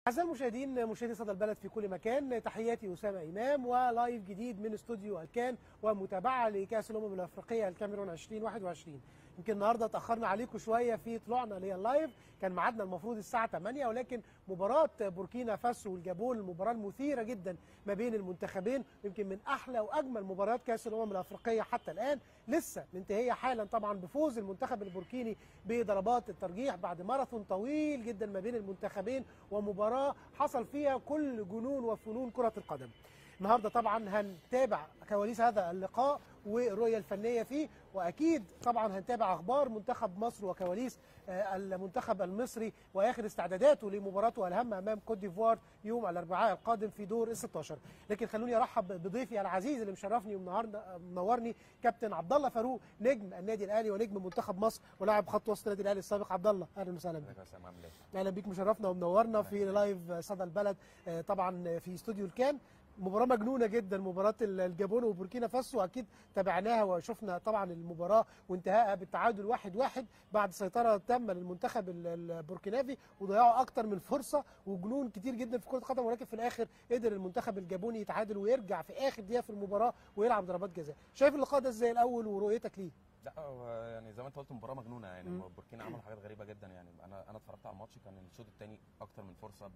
أعزائي المشاهدين مشاهدي صدى البلد في كل مكان تحياتي أسامة إمام ولايف جديد من استوديو الكان ومتابعة لكأس الأمم الأفريقية الكاميرون 2021 يمكن النهارده اتأخرنا عليكم شوية في طلوعنا لللايف كان ميعادنا المفروض الساعة 8 ولكن مباراة بوركينا فاسو والجابون المباراة المثيرة جدا ما بين المنتخبين يمكن من أحلى وأجمل مباريات كأس الأمم الأفريقية حتى الآن لسه منتهية حالا طبعا بفوز المنتخب البوركيني بضربات الترجيح بعد ماراثون طويل جدا ما بين المنتخبين ومباراة حصل فيها كل جنون وفنون كرة القدم النهارده طبعا هنتابع كواليس هذا اللقاء والرؤيه الفنيه فيه واكيد طبعا هنتابع اخبار منتخب مصر وكواليس آه، المنتخب المصري واخر استعداداته لمباراته الهامه امام كوت ديفوار يوم الاربعاء القادم في دور ال 16 لكن خلوني ارحب بضيفي العزيز اللي مشرفني ومنورنا منورني كابتن عبد الله فاروق نجم النادي الاهلي ونجم منتخب مصر ولاعب خط وسط النادي الاهلي السابق عبد الله اهلا وسهلا بك ازيك يا اسامه عامل ايه؟ اهلا بيك مشرفنا ومنورنا في لايف صدى البلد آه، طبعا في استوديو الكان مباراة مجنونة جدا مباراة الجابون وبوركينا فاسو أكيد تابعناها وشفنا طبعا المباراة وانتهائها بالتعادل واحد واحد بعد سيطرة تامة للمنتخب ال- البوركينافي وضيعوا أكتر من فرصة وجنون كتير جدا في كرة القدم ولكن في الآخر قدر المنتخب الجابوني يتعادل ويرجع في آخر دقيقة في المباراة ويلعب ضربات جزاء شايف اللقاء ده ازاي الأول ورؤيتك ليه؟ لا هو يعني زي ما انت قلت مباراه مجنونه يعني مم. بوركينا عملوا حاجات غريبه جدا يعني انا انا اتفرجت على الماتش كان الشوط الثاني اكتر من فرصه ب...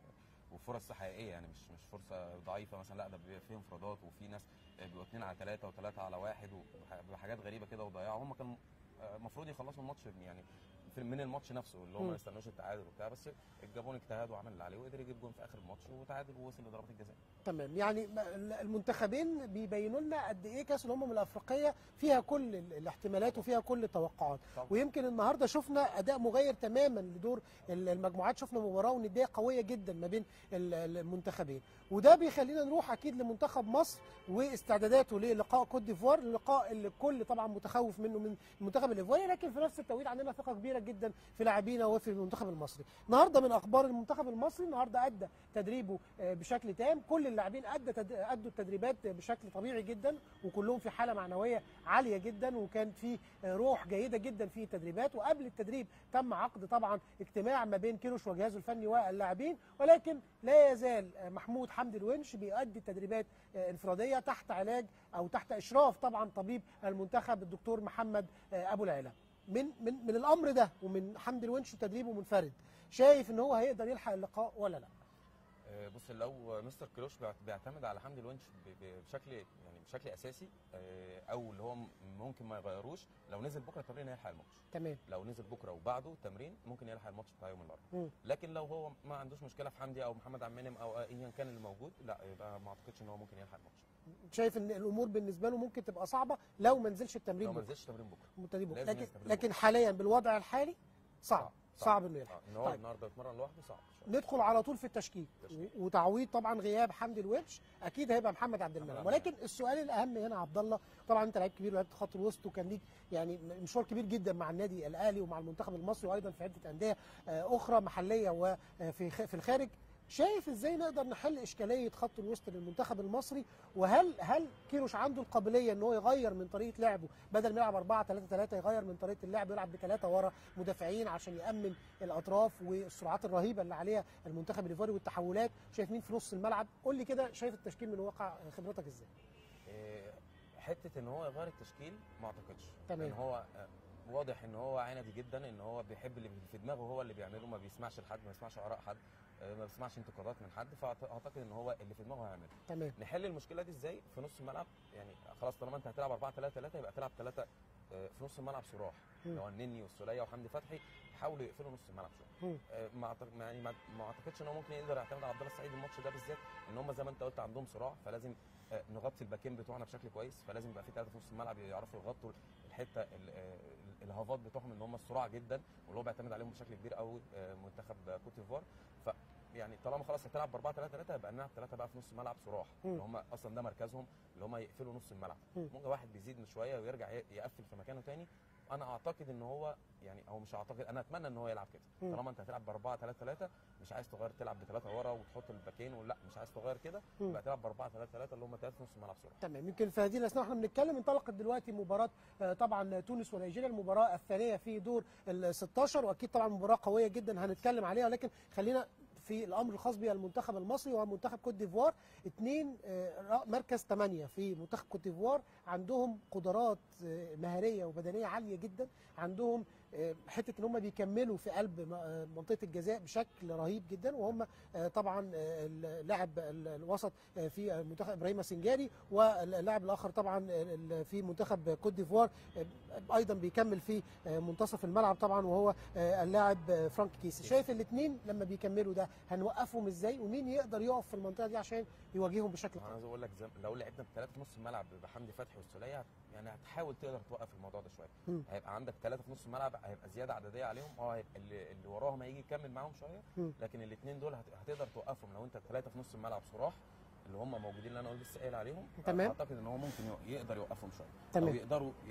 وفرص حقيقيه يعني مش مش فرصه ضعيفه مثلا لا ده بيبقى فيه انفرادات وفي ناس بيبقوا اثنين على ثلاثه وثلاثه على واحد وحاجات غريبه كده وضيعوا هم كانوا المفروض يخلصوا الماتش يعني في- من الماتش نفسه اللي هم مم. ما يستنوش التعادل وبتاع بس الجابون اجتهد وعمل اللي عليه وقدر يجيب جون في اخر الماتش وتعادل ووصل لضربات الجزاء تمام يعني ما- المنتخبين بيبينوا لنا قد ايه كاس الامم الافريقيه فيها كل ال- الاحتمالات وفيها كل التوقعات طبعا. ويمكن النهارده شفنا اداء مغاير تماما لدور ال- المجموعات شفنا مباراه ونديه قويه جدا ما بين ال- المنتخبين وده بيخلينا نروح اكيد لمنتخب مصر واستعداداته للقاء كوت ديفوار اللقاء اللي الكل طبعا متخوف منه من المنتخب الايفواري لكن في نفس التوقيت عندنا ثقه كبيره جدا في لاعبينا وفي المنتخب المصري النهارده من اخبار المنتخب المصري النهارده ادى تدريبه آه، بشكل تام كل اللاعبين ادى تد... ادوا التدريبات بشكل طبيعي جدا وكلهم في حاله معنويه عاليه جدا وكان في آه، روح جيده جدا في التدريبات وقبل التدريب تم عقد طبعا اجتماع ما بين كيروش وجهازه الفني واللاعبين ولكن لا يزال آه، محمود حمدي الونش بيؤدي تدريبات آه، انفراديه تحت علاج او تحت اشراف طبعا طبيب المنتخب الدكتور محمد آه، ابو العلا من من من الامر ده ومن حمدي الونش تدريبه منفرد شايف ان هو هيقدر يلحق اللقاء ولا لا آه، بص لو مستر كروش بيعت- بيعتمد على حمدي الونش ب- ب- بشكل يعني بشكل اساسي آه، او اللي هو م- ممكن ما يغيروش لو نزل بكره التمرين هيلحق الماتش تمام لو نزل بكره وبعده تمرين ممكن يلحق الماتش بتاع يوم مم. الاربعاء لكن لو هو ما عندوش مشكله في حمدي او محمد عبد المنعم او ايا كان اللي موجود لا يبقى ما اعتقدش ان هو ممكن يلحق الماتش شايف ان الامور بالنسبه له ممكن تبقى صعبه لو ما نزلش التمرين لو ما بكره نزلش تمرين بكره التدريب بكره لازم لكن ينزل تمرين لكن بكرة. حاليا بالوضع الحالي صعب صعب انه يلحق آه، ان هو طيب. النهارده يتمرن لوحده صعب شوية. ندخل على طول في التشكيل تشكيل. و- وتعويض طبعا غياب حمدي الونش اكيد هيبقى محمد عبد المنعم عبد ولكن السؤال الاهم هنا عبد الله طبعا انت لعيب كبير ولعبت خط الوسط وكان ليك يعني مشوار كبير جدا مع النادي الاهلي ومع المنتخب المصري وايضا في عده انديه آه، اخرى محليه وفي خ- في الخارج شايف ازاي نقدر نحل اشكاليه خط الوسط للمنتخب المصري وهل هل كيروش عنده القابليه ان هو يغير من طريقه لعبه بدل ما يلعب 4 3 3 يغير من طريقه اللعب ويلعب بثلاثه ورا مدافعين عشان يامن الاطراف والسرعات الرهيبه اللي عليها المنتخب الايفواري والتحولات شايف مين في نص الملعب قول لي كده شايف التشكيل من واقع خبرتك ازاي آه، حته ان هو يغير التشكيل ما اعتقدش تمام. ان هو آه، واضح ان هو عندي جدا ان هو بيحب اللي في دماغه هو اللي بيعمله ما بيسمعش لحد ما بيسمعش اراء حد آه، ما بيسمعش انتقادات من حد فاعتقد ان هو اللي في دماغه هيعمله تمام نحل المشكله دي ازاي في نص الملعب يعني خلاص طالما انت هتلعب 4 3 3 يبقى تلعب 3 في نص الملعب صراح مم. اللي هو النني والسوليه وحمدي فتحي يحاولوا يقفلوا نص الملعب شويه مم. آه، ما أعتقد- يعني ما ما اعتقدش ان هو ممكن يقدر يعتمد على عبد الله السعيد الماتش ده بالذات ان هم زي ما انت قلت عندهم صراع فلازم آه، نغطي الباكين بتوعنا بشكل كويس فلازم يبقى في ثلاثه في نص الملعب يعرفوا يغطوا الحته ال- آه، الهافات بتوعهم ان هم الصراع جدا واللي هو بيعتمد عليهم بشكل كبير قوي آه، منتخب كوت ديفوار ف يعني طالما خلاص هتلعب ب 4 3 3 يبقى نلعب ثلاثه بقى في نص الملعب صراح مم. اللي هم اصلا ده مركزهم اللي هم يقفلوا نص الملعب مم. ممكن واحد بيزيد من شويه ويرجع ي- يقفل في مكانه تاني انا اعتقد ان هو يعني او مش اعتقد انا اتمنى ان هو يلعب كده مم. طالما انت هتلعب ب 4 3 3 مش عايز تغير تلعب بثلاثه ورا وتحط الباكين ولا مش عايز تغير كده مم. يبقى تلعب ب 4 3 3 اللي هم ثلاثه نص الملعب صراحه تمام يمكن في هذه الاثناء واحنا بنتكلم انطلقت دلوقتي مباراه آه، طبعا تونس ونيجيريا المباراه الثانيه في دور ال 16 واكيد طبعا مباراه قويه جدا هنتكلم عليها ولكن خلينا في الامر الخاص بالمنتخب المصري وهو منتخب كوت ديفوار اثنين مركز ثمانية في منتخب كوت ديفوار عندهم قدرات آه، مهاريه وبدنيه عاليه جدا عندهم آه، حته ان هم بيكملوا في قلب م- آه، منطقه الجزاء بشكل رهيب جدا وهم آه، طبعا آه، اللاعب ال- الوسط آه، في المنتخب ابراهيم سنجاري واللاعب الاخر طبعا ال- في منتخب كوت ديفوار آه، ايضا بيكمل في آه، منتصف الملعب طبعا وهو آه، اللاعب آه، فرانك كيسي شايف الاثنين لما بيكملوا ده هنوقفهم ازاي ومين يقدر يقف في المنطقه دي عشان يواجههم بشكل انا عايز اقول لك زي لو لعبنا بثلاثه في نص الملعب بحمدي فتحي والسوليه يعني هتحاول تقدر توقف الموضوع ده شويه مم. هيبقى عندك ثلاثه في نص الملعب هيبقى زياده عدديه عليهم اه هيبقى اللي, اللي وراهم هيجي يكمل معاهم شويه مم. لكن الاثنين دول هت- هتقدر توقفهم لو انت ثلاثه في نص الملعب صراح اللي هم موجودين اللي انا لسه قايل عليهم تمام. اعتقد ان هو ممكن يق- يقدر يوقفهم شويه تمام. او يقدروا ي-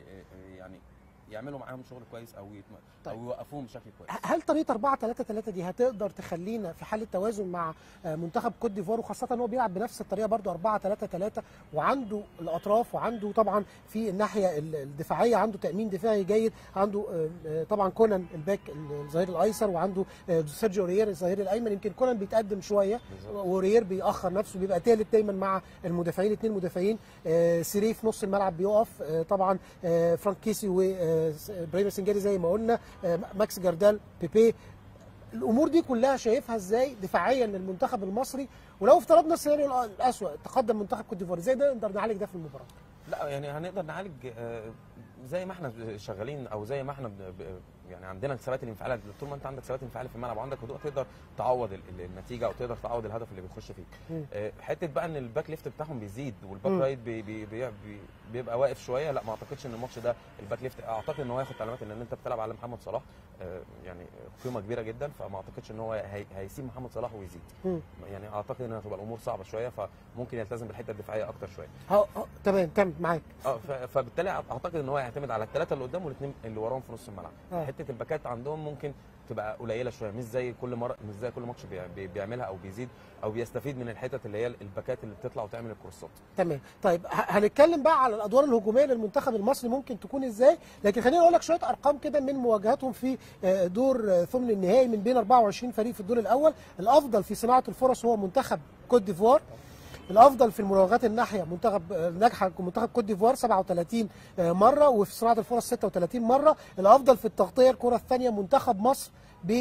ي- يعني يعملوا معاهم شغل كويس او يتم... طيب. او يوقفوهم بشكل كويس هل طريقه 4 3 3 دي هتقدر تخلينا في حاله توازن مع آه، منتخب كوت ديفوار وخاصه ان هو بيلعب بنفس الطريقه برضو 4 3 3 وعنده الاطراف وعنده طبعا في الناحيه ال- الدفاعيه عنده تامين دفاعي جيد عنده آه، آه، طبعا كونان الباك الظهير الايسر وعنده آه، سيرجيو اوريير الظهير الايمن يمكن كونان بيتقدم شويه بالظبط. واوريير بيأخر نفسه بيبقى ثالث دايما مع المدافعين اثنين مدافعين آه، سيري في نص الملعب بيقف آه، طبعا آه، فرانك كيسي وابراهيم سنجاري زي ما قلنا آه، ماكس جاردال بيبي الامور دي كلها شايفها ازاي دفاعيا للمنتخب المصري ولو افترضنا السيناريو الاسوء تقدم منتخب كوت ديفوار ازاي نقدر نعالج ده في المباراه لا يعني هنقدر نعالج آه، زي ما احنا شغالين او زي ما احنا ب- ب- يعني عندنا الثبات الانفعالي طول ما انت عندك ثبات انفعالي في الملعب وعندك هدوء تقدر تعوض ال- ال- النتيجه او تقدر تعوض الهدف اللي بيخش فيك مم. آه، حته بقى ان الباك ليفت بتاعهم بيزيد والباك مم. رايت بي بي بي بي بيبقى واقف شويه لا ما اعتقدش ان الماتش ده الباك ليفت اعتقد ان هو هياخد تعليمات ان انت بتلعب على محمد صلاح آه، يعني قيمه كبيره جدا فما اعتقدش ان هو هي- هيسيب محمد صلاح ويزيد مم. يعني اعتقد ان هتبقى الامور صعبه شويه فممكن يلتزم بالحته الدفاعيه اكتر شويه ها ها، تمام كمل معاك اه ف- فبالتالي اعتقد ان هو هيعتمد على الثلاثه اللي قدام والاثنين اللي وراهم في نص الملعب آه. حته الباكات عندهم ممكن تبقى قليله شويه مش زي كل مره مش زي كل ماتش بي- بي- بيعملها او بيزيد او بيستفيد من الحتت اللي هي الباكات اللي بتطلع وتعمل الكروسات تمام طيب ه- هنتكلم بقى على الادوار الهجوميه للمنتخب المصري ممكن تكون ازاي لكن خليني اقول لك شويه ارقام كده من مواجهاتهم في آه، دور آه، ثمن النهائي من بين 24 فريق في الدور الاول الافضل في صناعه الفرص هو منتخب كوت ديفوار الافضل في المراوغات الناحيه منتخب آه، ناجحه منتخب كوت ديفوار 37 آه، مره وفي صناعه الفرص 36 مره الافضل في التغطيه الكره الثانيه منتخب مصر ب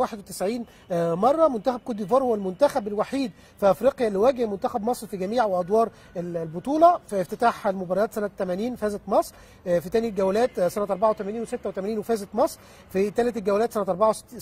191 آه، مره منتخب كوت ديفوار هو المنتخب الوحيد في افريقيا اللي واجه منتخب مصر في جميع وادوار ال- البطوله في افتتاح المباريات سنه 80 فازت مصر آه، في ثاني الجولات آه، سنه 84 و86 وفازت مصر في ثالث الجولات سنه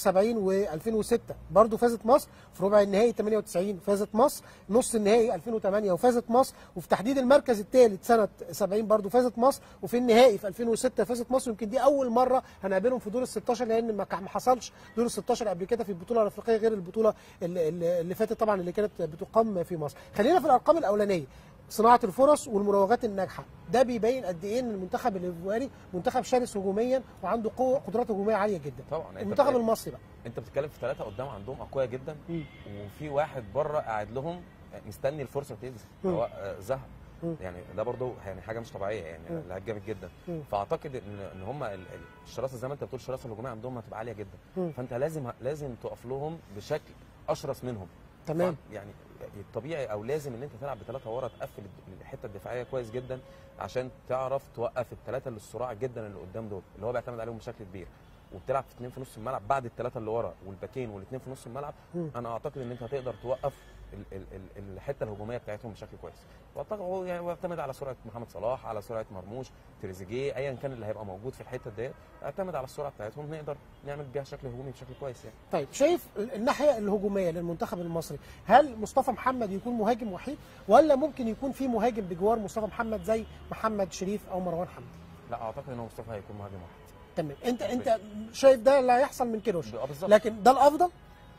74 و2006 برضه فازت مصر في ربع النهائي 98 فازت مصر نص النهائي 2008 وفازت مصر وفي تحديد المركز الثالث سنه 70 برضه فازت مصر وفي النهائي في 2006 فازت مصر يمكن دي اول مره هنقابلهم في دور ال 16 لان ما كان- ما حصلش دور ال 16 قبل كده في البطوله الافريقيه غير البطوله اللي, اللي اللي فاتت طبعا اللي كانت بتقام في مصر خلينا في الارقام الاولانيه صناعه الفرص والمراوغات الناجحه ده بيبين قد ايه ان المنتخب الايفواري منتخب شرس هجوميا وعنده قوه قدرات هجوميه عاليه جدا طبعا انت المنتخب بت- المصري بقى انت بتتكلم في ثلاثه قدام عندهم اقوياء جدا مم. وفي واحد بره قاعد لهم مستني الفرصه تنزل مم. هو آه، ذهب مم. يعني ده برضو يعني حاجه مش طبيعيه يعني مم. لعيب جامد جدا مم. فاعتقد ان ان هم ال- ال- الشراسه زي ما انت بتقول الشراسه الهجوميه عندهم هتبقى عاليه جدا مم. فانت لازم لازم تقف لهم بشكل اشرس منهم تمام ف- يعني الطبيعي او لازم ان انت تلعب بثلاثه ورا تقفل الد- الحته الدفاعيه كويس جدا عشان تعرف توقف الثلاثه اللي الصراع جدا اللي قدام دول اللي هو بيعتمد عليهم بشكل كبير وبتلعب في اثنين في نص الملعب بعد الثلاثه اللي ورا والباكين والاثنين في نص الملعب مم. انا اعتقد ان انت هتقدر توقف ال- ال- ال- الحته الهجوميه بتاعتهم بشكل كويس واعتقد هو يعني بيعتمد على سرعه محمد صلاح على سرعه مرموش تريزيجيه ايا كان اللي هيبقى موجود في الحته ديت اعتمد على السرعه بتاعتهم نقدر نعمل بيها شكل هجومي بشكل كويس يعني طيب شايف الناحيه الهجوميه للمنتخب المصري هل مصطفى محمد يكون مهاجم وحيد ولا ممكن يكون في مهاجم بجوار مصطفى محمد زي محمد شريف او مروان حمدي لا اعتقد ان مصطفى هيكون مهاجم واحد تمام انت انت شايف ده اللي هيحصل من كيروش اه بالظبط لكن ده الافضل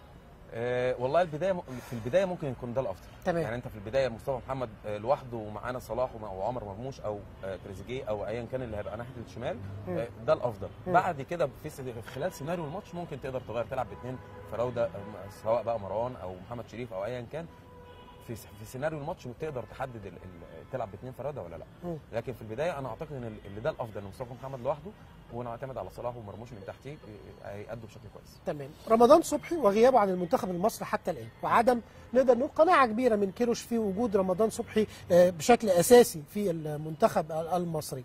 آه والله البدايه م- في البدايه ممكن يكون ده الافضل تمام. يعني انت في البدايه مصطفى محمد آه لوحده ومعانا صلاح ومع- وعمر مرموش او آه تريزيجيه او ايا كان اللي هيبقى ناحيه الشمال مم. آه ده الافضل مم. بعد كده في س- في خلال سيناريو الماتش ممكن تقدر تغير تلعب باثنين فراوده آه، سواء بقى مروان او محمد شريف او ايا كان في في سيناريو الماتش تقدر تحدد ال- ال- تلعب باثنين فرادة ولا لا مم. لكن في البدايه انا اعتقد ان ال- اللي ده الافضل ان مصطفى محمد لوحده ونعتمد على صلاح ومرموش من تحتيه اه، هيأدوا بشكل كويس تمام رمضان صبحي وغيابه عن المنتخب المصري حتى الان وعدم نقدر نقول قناعه كبيره من كيروش في وجود رمضان صبحي آه، بشكل اساسي في المنتخب المصري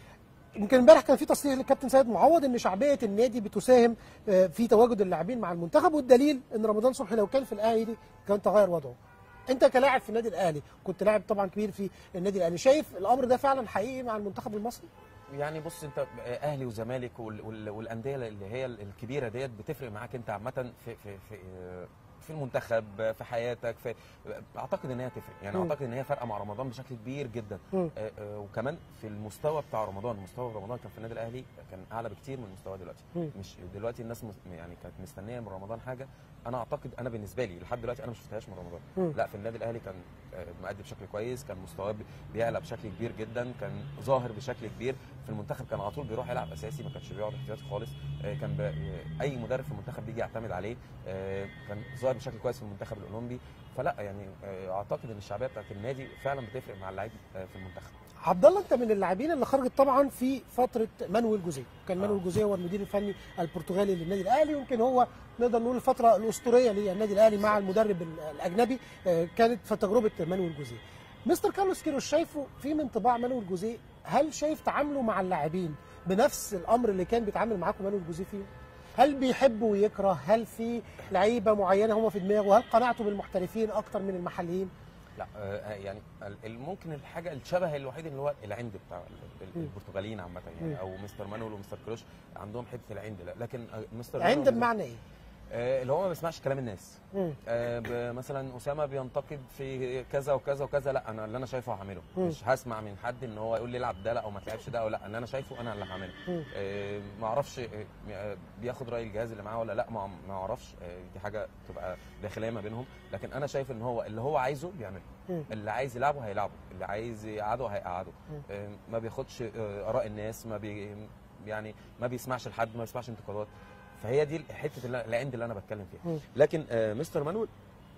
يمكن امبارح كان في تصريح للكابتن سيد معوض ان شعبيه النادي بتساهم آه، في تواجد اللاعبين مع المنتخب والدليل ان رمضان صبحي لو كان في الاهلي كان تغير وضعه انت كلاعب في النادي الاهلي كنت لاعب طبعا كبير في النادي الاهلي شايف الامر ده فعلا حقيقي مع المنتخب المصري يعني بص انت اهلي وزمالك وال- وال- والانديه اللي هي الكبيره ديت بتفرق معاك انت عامه في في في في المنتخب في حياتك في اعتقد ان هي تفرق يعني مم. اعتقد ان هي فارقه مع رمضان بشكل كبير جدا مم. آه، آه، وكمان في المستوى بتاع رمضان مستوى رمضان كان في النادي الاهلي كان اعلى بكتير من مستواه دلوقتي مم. مش دلوقتي الناس مس- يعني كانت مستنيه من رمضان حاجه انا اعتقد انا بالنسبه لي لحد دلوقتي انا ما شفتهاش من رمضان مم. لا في النادي الاهلي كان آه، مؤدي بشكل كويس كان مستواه بي- بيعلى بشكل كبير جدا كان ظاهر بشكل كبير في المنتخب كان على طول بيروح يلعب اساسي ما كانش بيقعد احتياطي خالص آه، كان ب- آه، اي مدرب في المنتخب بيجي يعتمد عليه آه، كان ظاهر بشكل كويس في المنتخب الاولمبي فلا يعني آه، اعتقد ان الشعبيه بتاعت النادي فعلا بتفرق مع اللعيب آه، في المنتخب عبد الله انت من اللاعبين اللي خرجت طبعا في فتره مانويل جوزيه كان آه. مانويل جوزيه هو المدير الفني البرتغالي للنادي الاهلي يمكن هو نقدر نقول الفتره الاسطوريه للنادي الاهلي مع المدرب ال- الاجنبي آه، كانت في تجربه مانويل جوزيه مستر كارلوس كيروش شايفه في من طباع مانويل جوزيه هل شايف تعامله مع اللاعبين بنفس الامر اللي كان بيتعامل معاكم مانويل جوزيه فيه هل بيحب ويكره هل في لعيبه معينه هم في دماغه هل قناعته بالمحترفين اكتر من المحليين لا آه، يعني ال- ال- ممكن الحاجه الشبه الوحيد اللي هو العند بتاع ال- ال- مم. البرتغاليين عامه مم. يعني او مستر مانويل ومستر كروش عندهم حته العند لا لكن آه، مستر عند مانويل- بمعنى ايه آه، اللي هو ما بيسمعش كلام الناس مم. آه، ب- مثلا اسامه بينتقد في كذا وكذا وكذا لا انا اللي انا شايفه هعمله مم. مش هسمع من حد ان هو يقول لي العب ده لا او ما تلعبش ده او لا اللي انا شايفه انا اللي هعمله مم. آه، ما اعرفش آه، آه، بياخد راي الجهاز اللي معاه ولا لا ما ما اعرفش آه، دي حاجه تبقى داخليه ما بينهم لكن انا شايف ان هو اللي هو عايزه بيعمله مم. اللي عايز يلعبه هيلعبه اللي عايز يقعده هيقعده مم. آه، ما بياخدش آه، اراء الناس ما بي يعني ما بيسمعش لحد ما بيسمعش انتقادات فهي دي حته اللي- العند اللي انا بتكلم فيها مم. لكن آه، مستر مانويل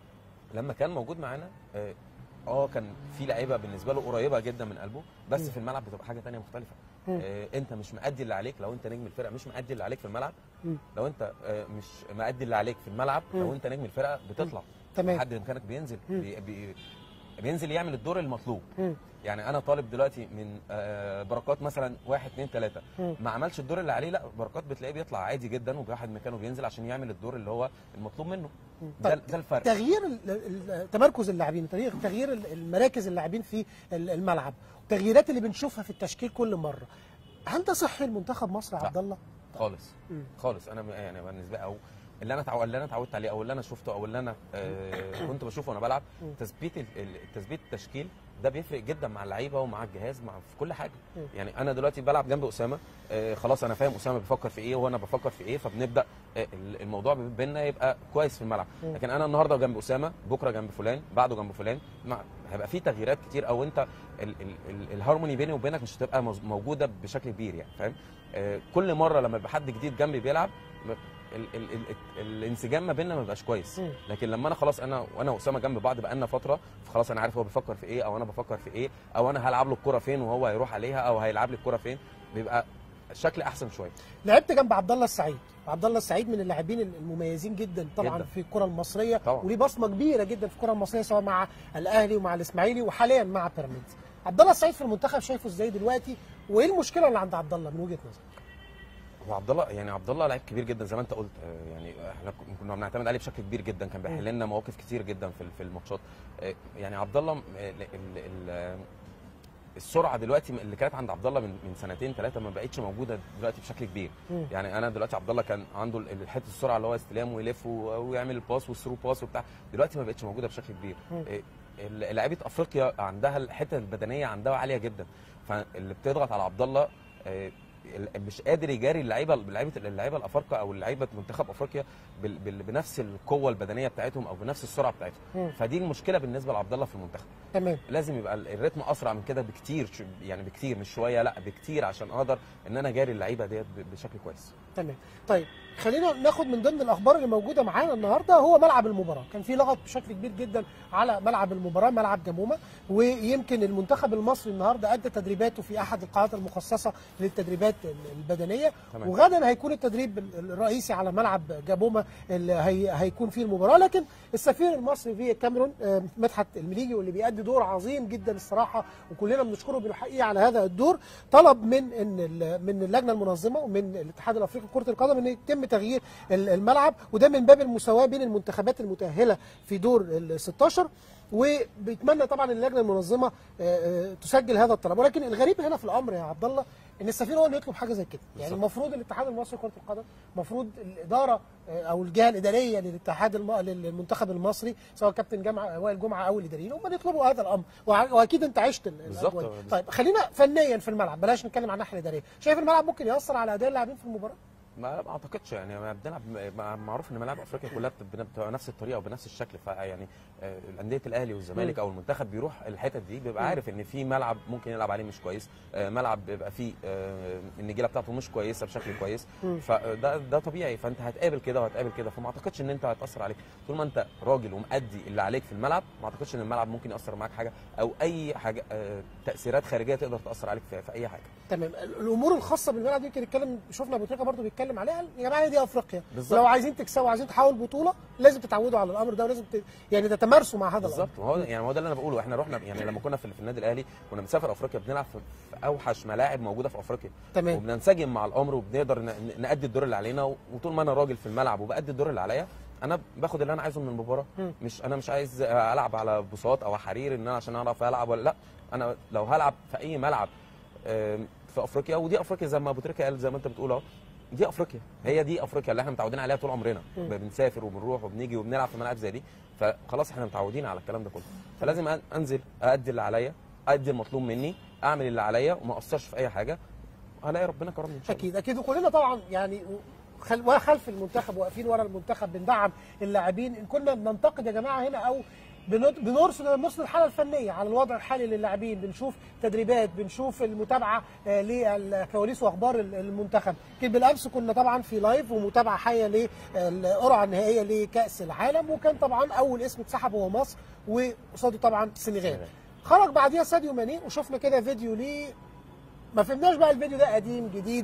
لما كان موجود معانا اه آه، كان في لعيبه بالنسبه له قريبه جدا من قلبه بس مم. في الملعب بتبقى حاجه تانية مختلفه مم. آه انت مش مأدي اللي عليك لو انت نجم الفرقه مش مأدي اللي عليك في الملعب مم. لو انت آه مش مأدي اللي عليك في الملعب مم. لو انت نجم الفرقه بتطلع تمام حد مكانك بينزل مم. بي بي بينزل يعمل الدور المطلوب مم. يعني انا طالب دلوقتي من آه، بركات مثلا واحد اتنين تلاته مم. ما عملش الدور اللي عليه لا بركات بتلاقيه بيطلع عادي جدا وواحد مكانه بينزل عشان يعمل الدور اللي هو المطلوب منه مم. ده طيب ده الفرق تغيير ال- ال- تمركز اللاعبين تغيير تغيير ال- المراكز اللاعبين في ال- الملعب التغييرات اللي بنشوفها في التشكيل كل مره هل ده صحي لمنتخب مصر يا لا. عبد الله خالص مم. خالص انا م- يعني بالنسبه او اللي انا تعو... اللي انا اتعودت عليه او اللي انا شفته او اللي انا آه كنت بشوفه وانا بلعب مم. تثبيت ال- ال- تثبيت التشكيل ده بيفرق جدا مع اللعيبه ومع الجهاز مع في كل حاجه مم. يعني انا دلوقتي بلعب جنب اسامه آه خلاص انا فاهم اسامه بيفكر في ايه وانا بفكر في ايه فبنبدا آه ال- الموضوع بيننا يبقى كويس في الملعب مم. لكن انا النهارده جنب اسامه بكره جنب فلان بعده جنب فلان مع هيبقى في تغييرات كتير او انت ال ال ال الهارموني بيني وبينك مش هتبقى موز- موجوده بشكل كبير يعني فاهم آه كل مره لما يبقى حد جديد جنبي بيلعب م- ال ال ال ال الانسجام ما بيننا ما بيبقاش كويس مم. لكن لما انا خلاص انا وانا واسامه جنب بعض بقالنا فتره فخلاص انا عارف هو بيفكر في ايه او انا بفكر في ايه او انا هلعب له الكره فين وهو هيروح عليها او هيلعب لي الكره فين بيبقى الشكل احسن شويه لعبت جنب عبد الله السعيد عبد الله السعيد من اللاعبين المميزين جدا طبعا جداً. في الكره المصريه طبعاً. وليه بصمه كبيره جدا في الكره المصريه سواء مع الاهلي ومع الاسماعيلي وحاليا مع بيراميدز عبد الله السعيد في المنتخب شايفه ازاي دلوقتي وايه المشكله اللي عند عبد الله من وجهه نظرك هو عبد الله يعني عبد الله لعيب كبير جدا زي ما انت قلت آه، يعني احنا ك- كنا بنعتمد عليه بشكل كبير جدا كان بيحل لنا مواقف كتير جدا في في الماتشات آه، يعني عبد الله آه، ال- ال- ال- السرعه دلوقتي اللي كانت عند عبد الله من من سنتين ثلاثه ما بقتش موجوده دلوقتي بشكل كبير مم. يعني انا دلوقتي عبد الله كان عنده ال- حته السرعه اللي هو استلام ويلف و- ويعمل الباس والثرو باس وبتاع دلوقتي ما بقتش موجوده بشكل كبير مم. إيه، ال- لعيبه افريقيا عندها الحته البدنيه عندها عاليه جدا فاللي بتضغط على عبد الله آه، ال- مش قادر يجاري اللعيبه اللعيبه اللعيبه الافارقه او اللعيبه منتخب افريقيا بال- بال- بنفس القوه البدنيه بتاعتهم او بنفس السرعه مم. بتاعتهم فدي المشكله بالنسبه لعبد الله في المنتخب تمام لازم يبقى ال- الريتم اسرع من كده بكتير ش- يعني بكتير مش شويه لا بكتير عشان اقدر ان انا اجاري اللعيبه ديت ب- بشكل كويس تمام طيب خلينا ناخد من ضمن الاخبار اللي موجوده معانا النهارده هو ملعب المباراه كان في لغط بشكل كبير جدا على ملعب المباراه ملعب جمومه ويمكن المنتخب المصري النهارده ادى تدريباته في احد القاعات المخصصه للتدريبات ال- البدنيه تمام. وغدا هيكون التدريب ال- الرئيسي على ملعب جابوما اللي هي هيكون فيه المباراه لكن السفير المصري في الكاميرون آه، مدحت المليجي واللي بيأدي دور عظيم جدا الصراحه وكلنا بنشكره بالحقيقه على هذا الدور طلب من ان ال- من اللجنه المنظمه ومن الاتحاد الافريقي لكره القدم ان يتم تغيير ال- الملعب وده من باب المساواه بين المنتخبات المتاهله في دور ال 16 وبيتمنى طبعا اللجنه المنظمه آه، آه، تسجل هذا الطلب ولكن الغريب هنا في الامر يا عبد الله ان السفير هو اللي يطلب حاجه زي كده يعني بالظبط. المفروض الاتحاد المصري لكره القدم المفروض الاداره آه، او الجهه الاداريه للاتحاد الم... للمنتخب المصري سواء كابتن جمعه وائل جمعه او الاداريين هم اللي يطلبوا هذا الامر وع- واكيد انت عشت ال- بالظبط. الأجواء دي. طيب خلينا فنيا في الملعب بلاش نتكلم عن الناحيه الاداريه شايف الملعب ممكن ياثر على اداء اللاعبين في المباراه ما ما اعتقدش يعني ما بنلعب ما- معروف ان ملاعب افريقيا كلها بت- بتبقى نفس الطريقه وبنفس الشكل فيعني آه، الانديه الاهلي والزمالك مم. او المنتخب بيروح الحتت دي بيبقى مم. عارف ان في ملعب ممكن يلعب عليه مش كويس آه، ملعب بيبقى فيه آه، النجيله بتاعته مش كويسه بشكل كويس مم. فده ده طبيعي فانت هتقابل كده وهتقابل كده فما اعتقدش ان انت هتاثر عليك طول ما انت راجل ومأدي اللي عليك في الملعب ما اعتقدش ان الملعب ممكن ياثر معاك حاجه او اي حاجه آه، تاثيرات خارجيه تقدر تاثر عليك في, في اي حاجه تمام ال- الامور الخاصه بالملعب دي يمكن نتكلم شفنا ابو تريكه برضه بيتكلم عليها يا جماعه دي افريقيا بالظبط. لو عايزين تكسبوا عايزين تحققوا البطوله لازم تتعودوا على الامر ده ولازم ت... يعني تتمارسوا مع هذا الامر بالظبط ما هو يعني هو ده اللي انا بقوله احنا رحنا يعني لما كنا في, في النادي الاهلي كنا بنسافر افريقيا بنلعب في, في اوحش ملاعب موجوده في افريقيا تمام وبننسجم مع الامر وبنقدر ن- ن- نأدي الدور اللي علينا وطول ما انا راجل في الملعب وبأدي الدور اللي عليا انا باخد اللي انا عايزه من المباراه مم. مش انا مش عايز العب على بساط او حرير ان انا عشان اعرف العب ولا لا انا لو هلعب في اي ملعب آم، في افريقيا ودي افريقيا زي ما ابو تريكه قال زي ما انت بتقول اهو دي افريقيا هي دي افريقيا اللي احنا متعودين عليها طول عمرنا مم. بنسافر وبنروح وبنيجي وبنلعب في ملاعب زي دي فخلاص احنا متعودين على الكلام ده كله فلازم أن- انزل ادي اللي عليا ادي المطلوب مني اعمل اللي عليا وما اقصرش في اي حاجه هلاقي ربنا كرمني ان شاء الله اكيد اكيد وكلنا طبعا يعني خل... خلف المنتخب واقفين ورا المنتخب بندعم اللاعبين ان كنا بننتقد يا جماعه هنا او بن- بنرصد بنرصد الحاله الفنيه على الوضع الحالي للاعبين بنشوف تدريبات بنشوف المتابعه آه، للكواليس واخبار ال- المنتخب يمكن بالامس كنا طبعا في لايف ومتابعه حيه للقرعه النهائيه لكاس العالم وكان طبعا اول اسم اتسحب هو مصر وقصاده طبعا السنغال السنغال. خرج بعديها ساديو ماني وشفنا كده فيديو ليه ما فهمناش بقى الفيديو ده قديم جديد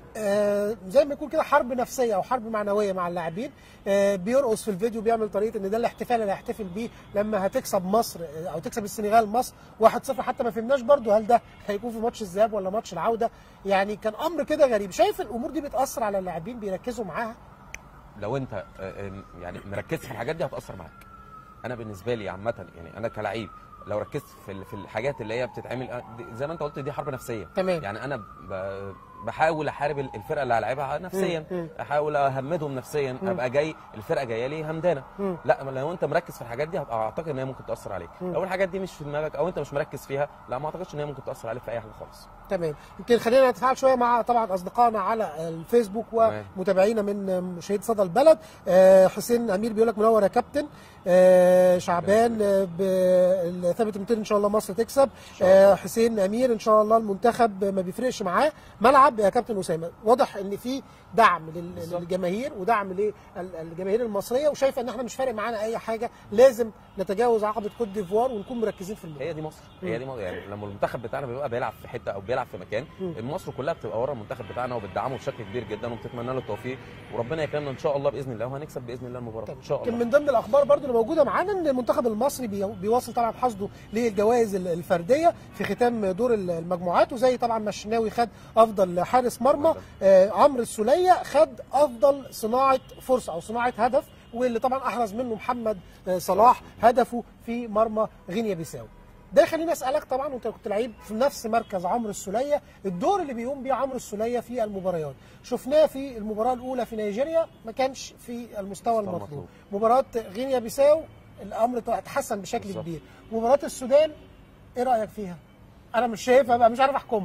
آه زي ما يكون كده حرب نفسيه او حرب معنويه مع اللاعبين آه بيرقص في الفيديو بيعمل طريقه ان ده الاحتفال اللي هيحتفل بيه لما هتكسب مصر آه، او تكسب السنغال مصر 1-0 حتى ما فهمناش برضو هل ده هيكون في ماتش الذهاب ولا ماتش العوده يعني كان امر كده غريب شايف الامور دي بتاثر على اللاعبين بيركزوا معاها لو انت آه، آه، يعني مركزت في الحاجات دي هتاثر معاك انا بالنسبه لي عامه يعني انا كلعيب لو ركزت في ال- في الحاجات اللي هي بتتعمل آه، دي- زي ما انت قلت دي حرب نفسيه تمام يعني انا ب- بحاول احارب ال- الفرقه اللي هلعبها نفسيا مم. احاول اهمدهم نفسيا مم. ابقى جاي الفرقه جايه لي همدانه مم. لا لو انت مركز في الحاجات دي هبقى اعتقد ان هي ممكن تاثر عليك مم. لو الحاجات دي مش في دماغك او انت مش مركز فيها لا ما اعتقدش ان هي ممكن تاثر عليك في اي حاجه خالص تمام يمكن خلينا نتفاعل شويه مع طبعا اصدقائنا على الفيسبوك تمام. ومتابعينا من مشاهد صدى البلد آه، حسين امير بيقول لك منور يا كابتن آه، شعبان آه، ب- ثابت المتين ان شاء الله مصر تكسب شاء الله. آه، حسين امير ان شاء الله المنتخب ما بيفرقش معاه ملعب يا كابتن اسامه واضح ان في دعم لل- بالظبط. للجماهير ودعم للجماهير المصريه وشايفه ان احنا مش فارق معانا اي حاجه لازم نتجاوز عقبه كوت ديفوار ونكون مركزين في المباراه هي دي مصر هي دي مصر يعني لما المنتخب بتاعنا بيبقى بيلعب في حته او بيلعب في مكان مم. مصر كلها بتبقى ورا المنتخب بتاعنا وبتدعمه بشكل كبير جدا وبتتمنى له التوفيق وربنا يكرمنا ان شاء الله باذن الله وهنكسب باذن الله المباراه ان شاء يمكن الله من ضمن الاخبار برضو اللي موجوده معانا ان المنتخب المصري بي- بيواصل طبعا حصده للجوائز ال- الفرديه في ختام دور ال- المجموعات وزي طبعا ما الشناوي خد افضل حارس مرمى آه عمرو السوليه خد افضل صناعه فرصه او صناعه هدف واللي طبعا احرز منه محمد آه صلاح هدفه في مرمى غينيا بيساو ده يخليني اسالك طبعا وانت كنت لعيب في نفس مركز عمرو السوليه الدور اللي بيقوم بيه عمرو السوليه في المباريات شفناه في المباراه الاولى في نيجيريا ما كانش في المستوى المطلوب المطلوب. مباراه غينيا بيساو الامر اتحسن بشكل بالظبط. كبير مباراه السودان ايه رايك فيها انا مش شايفها بقى مش عارف احكمها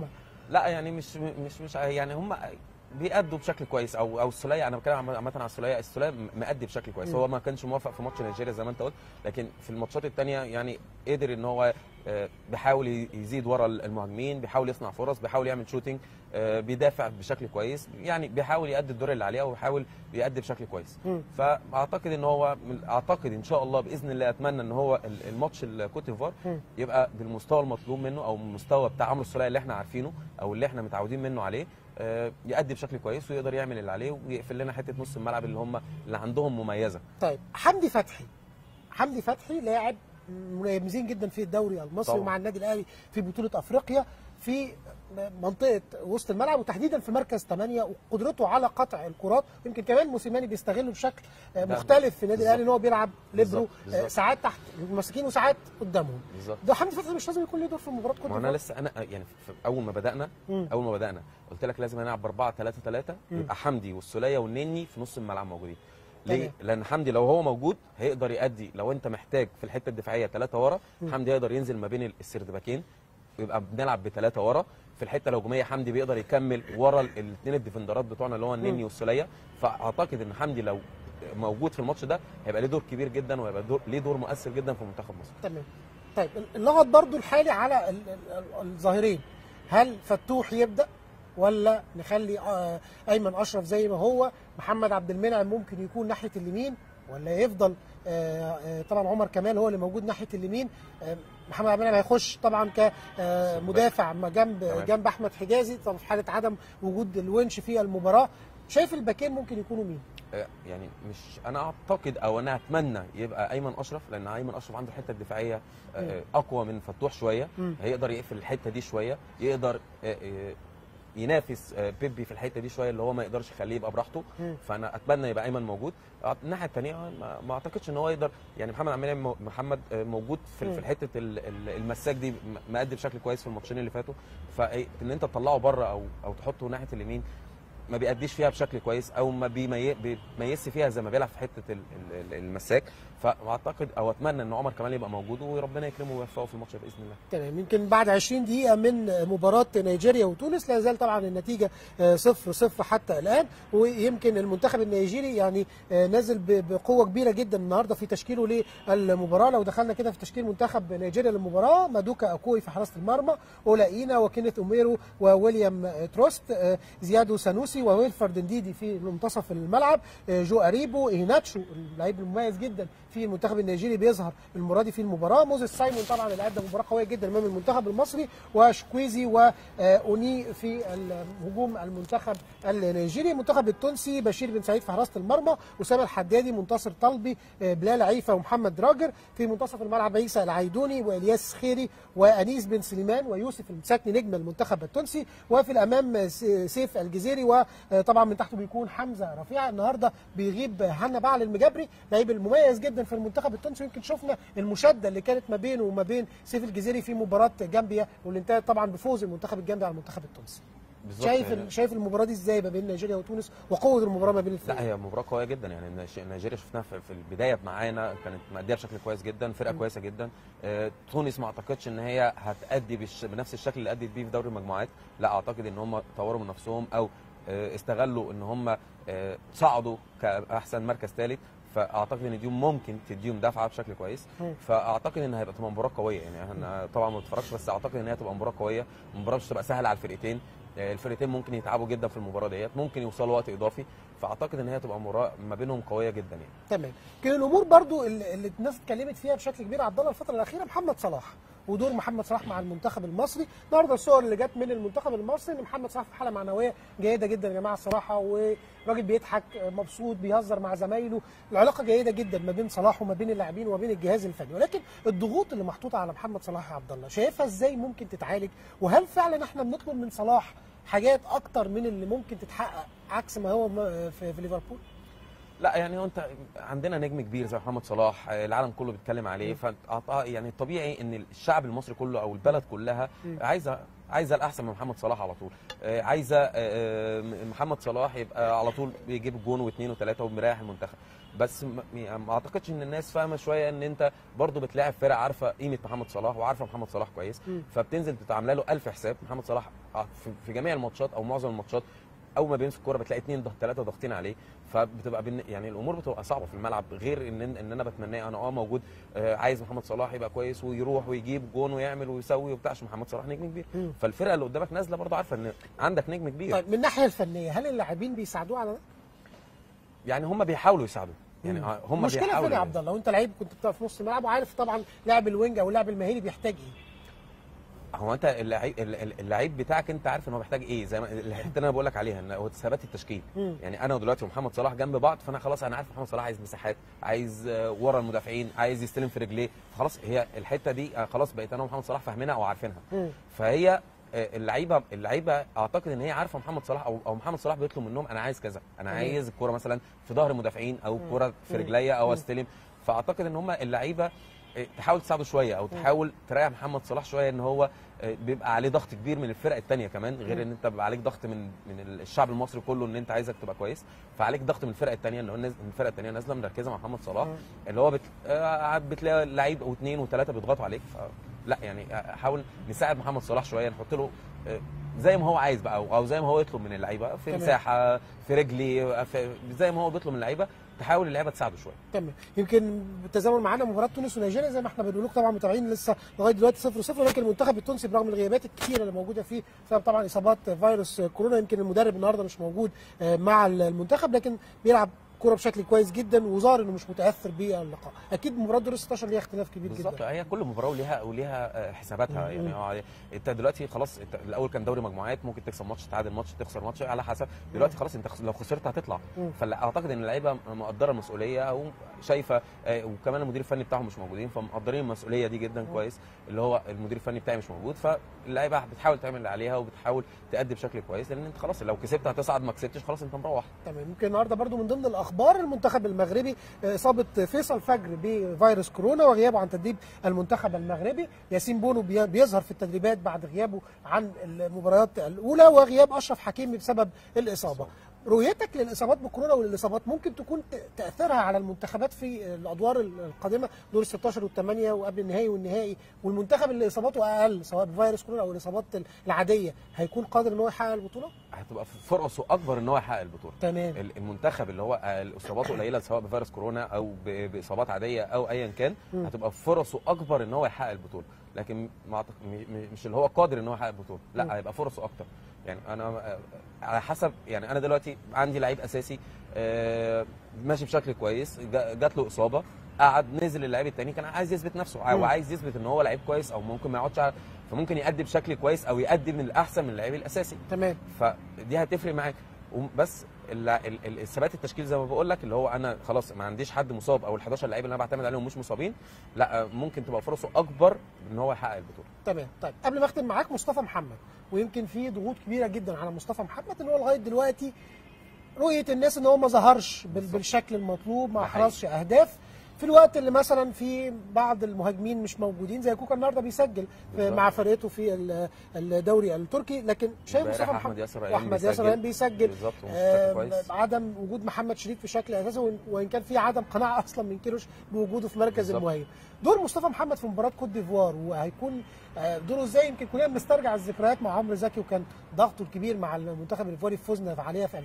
لا يعني مش مش مش يعني هم بيأدوا بشكل كويس او او السوليه انا بتكلم عامه عامة على السوليه السوليه مأدي بشكل كويس مم. هو ما كانش موافق في ماتش نيجيريا زي ما انت قلت لكن في الماتشات الثانيه يعني قدر ان هو آه، بيحاول ي- يزيد ورا المهاجمين بيحاول يصنع فرص بيحاول يعمل شوتينج آه، بيدافع بشكل كويس يعني بيحاول يأدي الدور اللي عليه وبيحاول يأدي بشكل كويس مم. فاعتقد ان هو من- اعتقد ان شاء الله باذن الله اتمنى ان هو ال- الماتش الكوت ديفوار مم. يبقى بالمستوى المطلوب منه او المستوى بتاع عمرو السوليه اللي احنا عارفينه او اللي احنا متعودين منه عليه آه، يأدي بشكل كويس ويقدر يعمل اللي عليه ويقفل لنا حته نص الملعب اللي هم اللي عندهم مميزه طيب حمدي فتحي حمدي فتحي لاعب مميزين جدا في الدوري المصري طبعا. ومع النادي الاهلي في بطوله افريقيا في منطقه وسط الملعب وتحديدا في مركز 8 وقدرته على قطع الكرات يمكن كمان موسيماني بيستغله بشكل آه، ده مختلف في النادي بالظبط. الاهلي ان هو بيلعب ليبرو بالظبط، بالظبط. آه، ساعات تحت المساكين وساعات قدامهم بالظبط ده حمدي فتحي مش لازم يكون له دور في مباراه كوت ما انا ديفوار. لسه انا يعني في اول ما بدانا مم. اول ما بدانا قلت لك لازم نلعب ب 4 3 3 مم. يبقى حمدي والسوليه والنني في نص الملعب موجودين ليه؟ تمام. لان حمدي لو هو موجود هيقدر يأدي لو انت محتاج في الحته الدفاعيه ثلاثه ورا مم. حمدي يقدر ينزل ما بين السردباكين ويبقى بنلعب بثلاثه ورا في الحته الهجوميه حمدي بيقدر يكمل ورا الاثنين الديفندرات بتوعنا اللي هو النني مم. والسوليه فاعتقد ان حمدي لو موجود في الماتش ده هيبقى ليه دور كبير جدا وهيبقى دور ليه دور مؤثر جدا في منتخب مصر تمام طيب اللغط برضو الحالي على ال- ال- ال- الظاهرين هل فتوح يبدا ولا نخلي آه، ايمن اشرف زي ما هو محمد عبد المنعم ممكن يكون ناحيه اليمين ولا يفضل آه، آه، طبعا عمر كمال هو اللي موجود ناحيه اليمين آه، محمد عبد المنعم هيخش طبعا كمدافع جنب تمام. جنب احمد حجازي طبعا في حاله عدم وجود الونش في المباراه شايف الباكين ممكن يكونوا مين؟ آه، يعني مش انا اعتقد او انا اتمنى يبقى ايمن اشرف لان ايمن اشرف عنده الحته الدفاعيه آه، مم. اقوى من فتوح شويه مم. هيقدر يقفل الحته دي شويه يقدر آه، آه، ينافس آه، بيبي في الحته دي شويه اللي هو ما يقدرش يخليه يبقى براحته مم. فانا اتمنى يبقى ايمن موجود آه، الناحيه الثانيه ما ما اعتقدش ان هو يقدر يعني محمد عبد المنعم مو- محمد آه، موجود في مم. في الحته ال- ال- المساك دي م- مأدي بشكل كويس في الماتشين اللي فاتوا فان انت تطلعه بره او او تحطه ناحيه اليمين ما بيأديش فيها بشكل كويس او ما بيمي- بيميزش فيها زي ما بيلعب في حته ال- ال- المساك فاعتقد او اتمنى ان عمر كمال يبقى موجود وربنا يكرمه ويوفقه في الماتش باذن الله تمام يمكن بعد 20 دقيقة من مباراة نيجيريا وتونس لا زال طبعا النتيجة آه، صفر صفر حتى الآن ويمكن المنتخب النيجيري يعني آه، نازل ب- بقوة كبيرة جدا النهاردة في تشكيله للمباراة لو دخلنا كده في تشكيل منتخب نيجيريا للمباراة مادوكا أكوي في حراسة المرمى أولاينا وكينيث أوميرو وويليام آه، تروست آه، زيادو سانوسي وويلفرد نديدي في منتصف الملعب آه، جو أريبو إيناتشو اللعيب المميز جدا في المنتخب النيجيري بيظهر المرة دي في المباراة موزيس سايمون طبعا اللي أدى مباراة قوية جدا أمام المنتخب المصري وشكويزي وأوني في الهجوم المنتخب النيجيري المنتخب التونسي بشير بن سعيد في حراسة المرمى أسامة الحدادي منتصر طلبي آه، بلال عيفة ومحمد راجر في منتصف الملعب عيسى العيدوني والياس خيري وأنيس بن سليمان ويوسف المساكني نجم المنتخب التونسي وفي الأمام س- سيف الجزيري وطبعا من تحته بيكون حمزة رفيع النهارده بيغيب هنا بعل المجبري لعيب المميز جدا في المنتخب التونسي يمكن شفنا المشاده اللي كانت ما بينه وما بين سيف الجزيري في مباراه جامبيا واللي انتهت طبعا بفوز المنتخب الجامبي على المنتخب التونسي بالظبط شايف يعني- ال- شايف المباراه دي ازاي ما بين نيجيريا وتونس وقوه المباراه ما بين لا الفريقين هي مباراه قويه جدا يعني نيج- نيجيريا شفناها في في البدايه معانا كانت ماديه بشكل كويس جدا فرقه م. كويسه جدا آه، تونس ما اعتقدش ان هي هتأدي بالش- بنفس الشكل اللي أدت بيه في دوري المجموعات لا اعتقد ان هم طوروا من نفسهم او آه، استغلوا ان هم آه، صعدوا كاحسن مركز ثالث فاعتقد ان دي ممكن تديهم دفعه بشكل كويس م. فاعتقد ان هيبقى تبقى مباراه قويه يعني احنا طبعا ما بتفرجش بس اعتقد ان هي تبقى مباراه قويه مباراه مش تبقى سهله على الفرقتين آه، الفرقتين ممكن يتعبوا جدا في المباراه ديت ممكن يوصلوا وقت اضافي فاعتقد ان هي تبقى مباراه ما بينهم قويه جدا يعني تمام كان الامور برضو اللي اللي الناس اتكلمت فيها بشكل كبير عبد الله الفتره الاخيره محمد صلاح ودور محمد صلاح مع المنتخب المصري النهارده الصور اللي جت من المنتخب المصري ان محمد صلاح في حاله معنويه جيده جدا يا جماعه الصراحه وراجل بيضحك مبسوط بيهزر مع زمايله العلاقه جيده جدا ما بين صلاح وما بين اللاعبين وما بين الجهاز الفني ولكن الضغوط اللي محطوطه على محمد صلاح يا عبد الله شايفها ازاي ممكن تتعالج وهل فعلا احنا بنطلب من صلاح حاجات اكتر من اللي ممكن تتحقق عكس ما هو م- في, في ليفربول لا يعني هو انت عندنا نجم كبير زي محمد صلاح آه، العالم كله بيتكلم عليه م. فأعط- يعني طبيعي ان الشعب المصري كله او البلد كلها م. عايزه عايزه الاحسن من محمد صلاح على طول آه، عايزه آه، آه، محمد صلاح يبقى على طول بيجيب جون واثنين وثلاثه ومريح المنتخب بس م- يعني ما اعتقدش ان الناس فاهمه شويه ان انت برضو بتلاعب فرق عارفه قيمه محمد صلاح وعارفه محمد صلاح كويس م. فبتنزل بتعمل له ألف حساب محمد صلاح في- في جميع الماتشات او معظم الماتشات اول ما بيمسك الكوره بتلاقي اثنين ثلاثه ضاغطين عليه فبتبقى بن... يعني الامور بتبقى صعبه في الملعب غير ان ان انا بتمناه انا اه موجود آه عايز محمد صلاح يبقى كويس ويروح ويجيب جون ويعمل ويسوي وبتاع عشان محمد صلاح نجم كبير مم. فالفرقه اللي قدامك نازله برضه عارفه ان عندك نجم كبير طيب من الناحيه الفنيه هل اللاعبين بيساعدوه على ده؟ يعني هم بيحاولوا يساعدوا يعني مم. آه، هم المشكله فين بيحاولوا يا عبد الله وانت لعيب كنت بتقف في نص الملعب وعارف طبعا لاعب الوينج او اللاعب المهاري بيحتاج ايه هو انت اللعيب اللعيب بتاعك انت عارف ان هو محتاج ايه زي ما الحته اللي انا بقول لك عليها ان هو ثبات التشكيل مم. يعني انا دلوقتي ومحمد صلاح جنب بعض فانا خلاص انا عارف محمد صلاح عايز مساحات عايز آه، ورا المدافعين عايز يستلم في رجليه فخلاص هي الحته دي آه، خلاص بقيت انا ومحمد صلاح فاهمينها او عارفينها مم. فهي آه، اللعيبه اللعيبه اعتقد ان هي عارفه محمد صلاح او او محمد صلاح بيطلب منهم انا عايز كذا انا تمام. عايز الكوره مثلا في ظهر المدافعين او الكوره في مم. رجليا او مم. استلم فاعتقد ان هم اللعيبه آه، تحاول تساعده شويه او تحاول تريح محمد صلاح شويه ان هو آه، بيبقى عليه ضغط كبير من الفرق الثانيه كمان غير مم. ان انت بيبقى عليك ضغط من من الشعب المصري كله ان انت عايزك تبقى كويس فعليك ضغط من الفرق الثانيه اللي هو الناس- الفرق الثانيه نازله مركزه مع محمد صلاح مم. اللي هو بت... آه، بتلاقي لعيب او اثنين وثلاثه بيضغطوا عليك ف... لا يعني آه، حاول نساعد محمد صلاح شويه نحط له آه، زي ما هو عايز بقى او أو زي ما هو يطلب من اللعيبه في تمام. مساحه في رجلي آه، في... زي ما هو بيطلب من اللعيبه تحاول اللعيبه تساعده شويه تمام يمكن بالتزامن معانا مباراه تونس ونيجيريا زي ما احنا بنقول لكم طبعا متابعين لسه لغايه دلوقتي 0 0 ولكن المنتخب التونسي برغم الغيابات الكثيره اللي موجوده فيه بسبب طبعا اصابات فيروس كورونا يمكن المدرب النهارده مش موجود آه، مع المنتخب لكن بيلعب كوره بشكل كويس جدا وظاهر انه مش متاثر باللقاء اكيد مباراه دور 16 ليها اختلاف كبير بالظبط جدا هي كل مباراه وليها وليها آه، حساباتها مم. يعني هو انت دلوقتي خلاص انت الاول كان دوري مجموعات ممكن تكسب ماتش تعادل ماتش تخسر ماتش على حسب دلوقتي خلاص انت خس- لو خسرت هتطلع مم. فاعتقد ان اللعيبه مقدره المسؤوليه او شايفه آه، وكمان المدير الفني بتاعهم مش موجودين فمقدرين المسؤوليه دي جدا مم. كويس اللي هو المدير الفني بتاعي مش موجود فاللعيبه بتحاول تعمل اللي عليها وبتحاول تأدي بشكل كويس لان انت خلاص لو كسبت هتصعد ما كسبتش خلاص انت مروح تمام يمكن النهارده برضو من ضمن الاخبار المنتخب المغربي آه، اصابه فيصل فجر بفيروس كورونا وغيابه عن تدريب المنتخب المغربي ياسين بونو بي- بيظهر في التدريبات بعد غيابه عن المباريات الاولى وغياب اشرف حكيمي بسبب الاصابه رؤيتك للاصابات بكورونا وللاصابات ممكن تكون ت- تاثيرها على المنتخبات في الادوار القادمه دور ال 16 والثمانيه وقبل النهائي والنهائي والمنتخب اللي اصاباته اقل سواء بفيروس كورونا او الاصابات العاديه هيكون قادر ان هو يحقق البطوله؟ هتبقى فرصه اكبر ان هو يحقق البطوله تمام ال- المنتخب اللي هو آه، اصاباته قليله سواء بفيروس كورونا او ب- باصابات عاديه او ايا كان مم. هتبقى فرصه اكبر ان هو يحقق البطوله لكن ما أعتق- م- م- مش اللي هو قادر ان هو يحقق البطوله مم. لا هيبقى فرصه اكتر يعني انا آه، على حسب يعني انا دلوقتي عندي لعيب اساسي آه، ماشي بشكل كويس جا- جات له اصابه قعد نزل اللعيب التاني كان عايز يثبت نفسه مم. وعايز يثبت ان هو لعيب كويس او ممكن ما يقعدش على- فممكن يأدي بشكل كويس او يأدي من الاحسن من اللعيب الاساسي تمام فدي هتفرق معاك وم- بس ال- ال- ال- الثبات التشكيل زي ما بقول لك اللي هو انا خلاص ما عنديش حد مصاب او ال 11 لعيب اللي انا بعتمد عليهم مش مصابين لا ممكن تبقى فرصه اكبر ان هو يحقق البطوله تمام طيب قبل ما اختم معاك مصطفى محمد ويمكن في ضغوط كبيره جدا على مصطفى محمد ان هو لغايه دلوقتي رؤيه الناس ان هو ما ظهرش بال- بالظبط. بالشكل المطلوب ما ده حقيقي. احرزش اهداف في الوقت اللي مثلا في بعض المهاجمين مش موجودين زي كوكا النهارده بيسجل في بالظبط. مع فرقته في ال- الدوري التركي لكن شايف امبارح مصطفى احمد محمد ياسر ريان واحمد ياسر بيسجل. ريان بيسجل بالظبط ومش آه، بشكل كويس عدم وجود محمد شريف في شكل اساسي وإن- وان كان في عدم قناعه اصلا من كيروش بوجوده في مركز بالظبط. المهاجم دور مصطفى محمد في مباراه كوت ديفوار وهيكون آه، دوره ازاي يمكن كلنا بنسترجع الذكريات مع عمرو زكي وكان ضغطه الكبير مع المنتخب الايفواري في فوزنا عليها في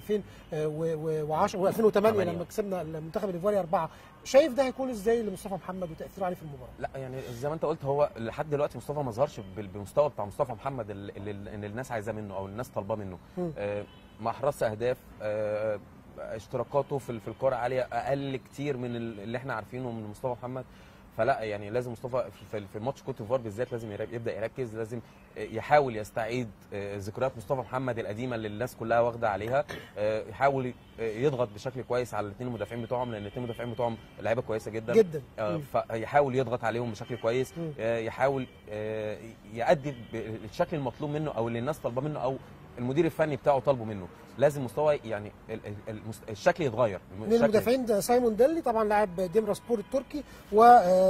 2010 و2008 تمانية. لما كسبنا المنتخب الايفواري اربعه شايف ده هيكون ازاي لمصطفى محمد وتاثيره عليه في المباراه لا يعني زي ما انت قلت هو لحد دلوقتي مصطفى ما ظهرش بال- بالمستوى بتاع مصطفى محمد اللي, اللي اللي الناس عايزاه منه او الناس طالباه منه مم. آه، ما احرزش اهداف آه، اشتراكاته في في الكوره عاليه اقل كتير من ال- اللي احنا عارفينه من مصطفى محمد فلا يعني لازم مصطفى في- في في الماتش كوت ديفوار بالذات لازم يرا- يبدا يركز لازم يحاول يستعيد آه، ذكريات مصطفى محمد القديمه اللي الناس كلها واخده عليها آه، يحاول آه، يضغط بشكل كويس على الاثنين المدافعين بتوعهم لان الاثنين المدافعين بتوعهم لعيبه كويسه جدا جدا آه، مم. فيحاول يضغط عليهم بشكل كويس مم. آه، يحاول آه، يأدي بالشكل المطلوب منه او اللي الناس طالبه منه او المدير الفني بتاعه طالبه منه لازم مستوى يعني ال- ال- المست- الشكل يتغير من الشكل- المدافعين ده سايمون ديلي طبعا لاعب ديمرا سبور التركي و آه،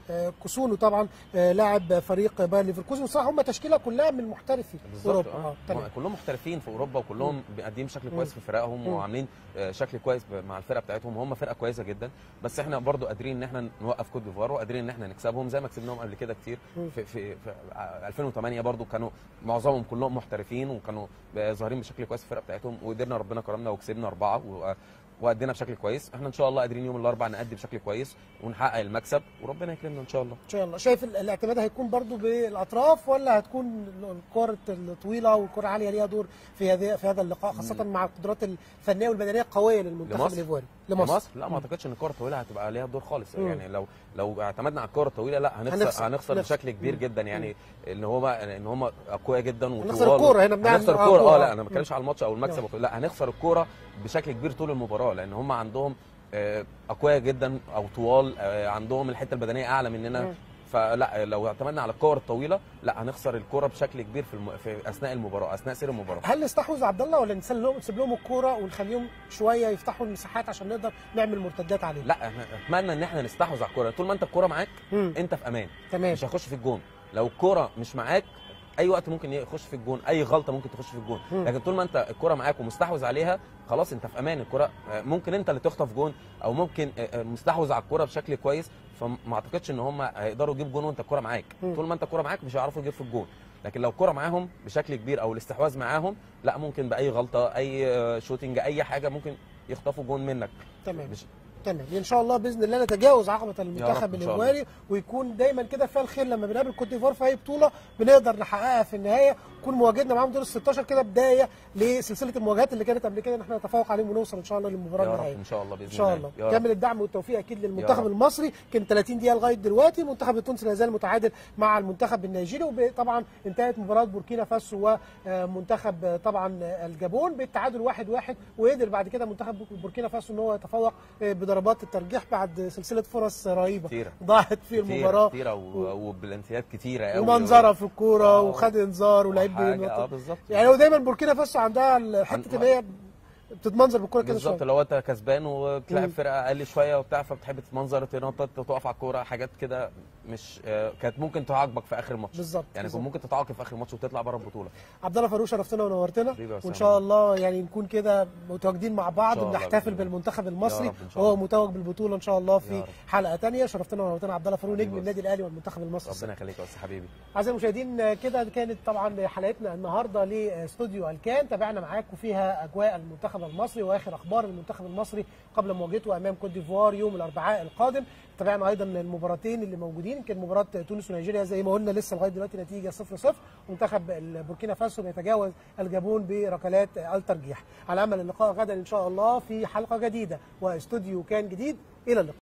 آه، كوسونو طبعا آه، لاعب فريق باير ليفركوزن بصراحه هم تشكيله كلها من محترفي بالظبط اوروبا اه اه تمام كلهم محترفين في اوروبا وكلهم بيقدموا بشكل مم. كويس في فرقهم مم. وعاملين آه، شكل كويس ب- مع الفرقه بتاعتهم هم فرقه كويسه جدا بس احنا برضو قادرين ان احنا نوقف كوت ديفوار وقادرين ان احنا نكسبهم زي ما كسبناهم قبل كده كتير مم. في, في, في ع- 2008 برضو كانوا معظمهم كلهم محترفين وكانوا ب- ظاهرين بشكل كويس في الفرقه بتاعتهم وقدرنا ربنا كرمنا وكسبنا اربعه و- وادينا بشكل كويس احنا ان شاء الله قادرين يوم الاربعاء نأدي بشكل كويس ونحقق المكسب وربنا يكرمنا ان شاء الله ان شاء الله شايف ال- الاعتماد هيكون برضو بالاطراف ولا هتكون الكره الطويله والكره العاليه ليها دور في هذه في هذا اللقاء خاصه مع القدرات الفنيه والبدنيه القويه للمنتخب لمصر؟ الايفواري لمصر لا مم. ما اعتقدش ان الكره الطويله هتبقى ليها دور خالص مم. يعني لو لو اعتمدنا على الكره الطويله لا هنخسر. هنخسر هنخسر هنخسر. بشكل كبير مم. جدا يعني ان هو ان هم اقوياء جدا هنخسر وطوال الكورة هنا بنعمل- هنخسر آه، الكوره كورة. اه لا انا ما بتكلمش مم. على الماتش او المكسب نعم. وكده. لا هنخسر الكوره بشكل كبير طول المباراه لان هم عندهم آه، اقوياء جدا او طوال آه، عندهم الحته البدنيه اعلى مننا مم. فلا لو اعتمدنا على الكور الطويله لا هنخسر الكوره بشكل كبير في, الم... في اثناء المباراه اثناء سير المباراه هل نستحوذ عبد الله ولا نسيب لهم نسيب لهم الكوره ونخليهم شويه يفتحوا المساحات عشان نقدر نعمل مرتدات عليهم لا احنا اتمنى ان احنا نستحوذ على الكوره طول ما انت الكوره معاك مم. انت في امان تمام مش هيخش في الجون لو الكوره مش معاك اي وقت ممكن يخش في الجون اي غلطه ممكن تخش في الجون مم. لكن طول ما انت الكوره معاك ومستحوذ عليها خلاص انت في امان الكوره آه، ممكن انت اللي تخطف جون او ممكن آه، آه، مستحوذ على الكوره بشكل كويس فما اعتقدش ان هم هيقدروا يجيبوا جون وانت الكوره معاك مم. طول ما انت الكوره معاك مش هيعرفوا يجيبوا في الجون لكن لو الكوره معاهم بشكل كبير او الاستحواذ معاهم لا ممكن باي غلطه اي آه، شوتنج اي حاجه ممكن يخطفوا جون منك تمام مش تمام ان شاء الله باذن الله نتجاوز عقبه المنتخب رب إن شاء الايفواري ويكون دايما كده فيها الخير لما بنقابل كوت ديفوار في اي بطوله بنقدر نحققها في النهايه يكون مواجهتنا معاهم دور ال 16 كده بدايه لسلسله المواجهات اللي كانت قبل كده ان احنا نتفوق عليهم ونوصل ان شاء الله للمباراه يا رب النهائيه ان شاء الله باذن ان شاء الله يا رب. كامل الدعم والتوفيق اكيد للمنتخب رب. المصري كان 30 دقيقه لغايه دلوقتي المنتخب التونسي لا زال متعادل مع المنتخب النيجيري وطبعا انتهت مباراه بوركينا فاسو ومنتخب طبعا الجابون بالتعادل 1-1 واحد واحد وقدر بعد كده منتخب بوركينا فاسو ان هو يتفوق بضربات الترجيح بعد سلسله فرص رهيبه كتيرة. ضاعت في كتيرة المباراه كتيره و- وبلانتيات كتيره قوي ومنظره في الكوره آه. وخد انذار ولعيب وحاجة- بينط. اه بالظبط يعني هو دايما بوركينا فاسو عندها حته عن- ان هي بتتمنظر بالكوره كده بالظبط شويه لو انت كسبان وبتلعب مم. فرقه اقل شويه وبتاع فبتحب تتمنظر تنطط تقف على الكوره حاجات كده مش آه، كانت ممكن تعاقبك في اخر الماتش بالظبط يعني بالظبط. كنت ممكن تتعاقب في اخر الماتش وتطلع بره البطوله عبد الله فاروق شرفتنا ونورتنا حبيبي يا وان أسامة. شاء الله يعني نكون كده متواجدين مع بعض إن شاء الله ونحتفل بإذن الله. بالمنتخب المصري يا رب إن شاء وهو الله. متوج بالبطوله ان شاء الله يا في رب. حلقه ثانيه شرفتنا ونورتنا عبد الله فاروق حبيبي نجم يا النادي الاهلي والمنتخب المصري ربنا يخليك يا استاذ حبيبي اعزائي المشاهدين كده كانت طبعا حلقتنا النهارده لاستوديو الكان تابعنا معاكم فيها اجواء المنتخب المصري واخر اخبار المنتخب المصري قبل مواجهته امام كوت ديفوار يوم الاربعاء القادم تابعنا ايضا المباراتين اللي موجودين يمكن مباراه تونس ونيجيريا زي ما قلنا لسه لغايه دلوقتي نتيجه 0 0 ومنتخب بوركينا فاسو بيتجاوز الجابون بركلات الترجيح على امل اللقاء غدا ان شاء الله في حلقه جديده واستوديو كان جديد الى اللقاء